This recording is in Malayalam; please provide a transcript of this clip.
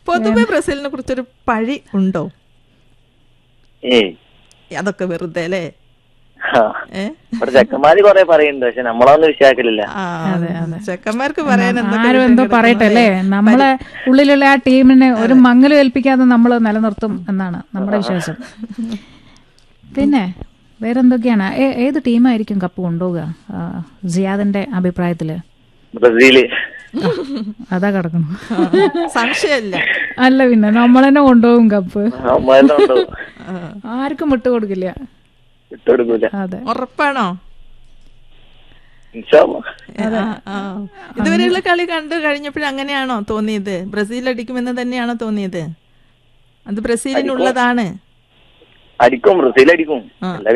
പൊതുവെ ബ്രസീലിനെ കുറിച്ചൊരു പഴി ഉണ്ടോ ഏയ് അതൊക്കെ വെറുതെ അല്ലേ ആ. ഏ ഇവിടെ ചെക്കന്മാര് കൊറേ പറയുന്നുണ്ട് പക്ഷെ നമ്മളൊന്നും വിശ്വാസത്തിലില്ല ആ ചെക്കന്മാർക്ക് പറയാൻ എന്തൊക്കെ ആരും എന്തോ വിഷയം പറയട്ടെ അല്ലേ നമ്മളെ ഉള്ളിലുള്ള ആ ടീമിനെ ഒരു മങ്ങലും ഏൽപ്പിക്കാതെ നമ്മൾ നിലനിർത്തും എന്നാണ് നമ്മുടെ വിശ്വാസം പിന്നെ വേറെന്തൊക്കെയാണ് ഏ- ഏത് ടീമായിരിക്കും കപ്പ് കൊണ്ടുപോവുക ആ, സിയാദിന്റെ അഭിപ്രായത്തില് ബ്രസീല് അതാ കിടക്കണം കിടക്കുന്നത്. സംശയമില്ല അല്ല പിന്നെ നമ്മൾ തന്നെ കൊണ്ടുപോകും കപ്പ് നമ്മളെന്തോ ആ. ആർക്കും വിട്ടുകൊടുക്കില്ല വിട്ടുകൊടുക്കൂല അതെ ഉറപ്പാണോ ഇൻഷാ അല്ലാ. ആ, ആ. ഇതുവരെയുള്ള കളി കണ്ടു കഴിഞ്ഞപ്പോൾ അങ്ങനെയാണോ തോന്നിയത് ബ്രസീൽ അടിക്കുമെന്ന് തന്നെയാണോ തോന്നിയത് അത് ബ്രസീലിനുള്ളതാണ് അടിക്കും ബ്രസീൽ അടിക്കും ആ. എല്ലാ